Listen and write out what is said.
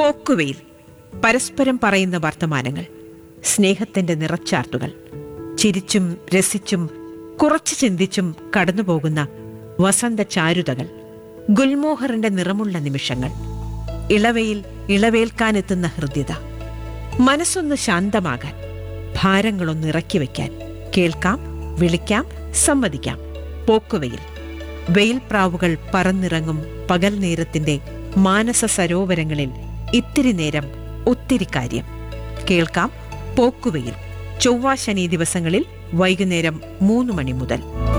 പോക്കുവെയിൽ പരസ്പരം പറയുന്ന വർത്തമാനങ്ങൾ സ്നേഹത്തിന്റെ നിറച്ചാർത്തുകൾ ചിരിച്ചും രസിച്ചും കുറച്ച് ചിന്തിച്ചും കടന്നുപോകുന്ന വസന്ത ചാരുതകൾ ഗുൽമോഹറിന്റെ നിറമുള്ള നിമിഷങ്ങൾ ഇളവയിൽ ഇളവേൽക്കാനെത്തുന്ന ഹൃദ്യത മനസ്സൊന്ന് ശാന്തമാകാൻ ഭാരങ്ങളൊന്ന് ഇറക്കി വയ്ക്കാൻ കേൾക്കാം വിളിക്കാം സമ്മതിക്കാം പോക്കുവെയിൽ വെയിൽപ്രാവുകൾ പറന്നിറങ്ങും പകൽ നേരത്തിന്റെ മാനസ സരോവരങ്ങളിൽ ഇത്തിരി നേരം ഒത്തിരി കാര്യം കേൾക്കാം പോക്കുവെയിൽ ചൊവ്വ ശനി ദിവസങ്ങളിൽ വൈകുന്നേരം മൂന്ന് മണി മുതൽ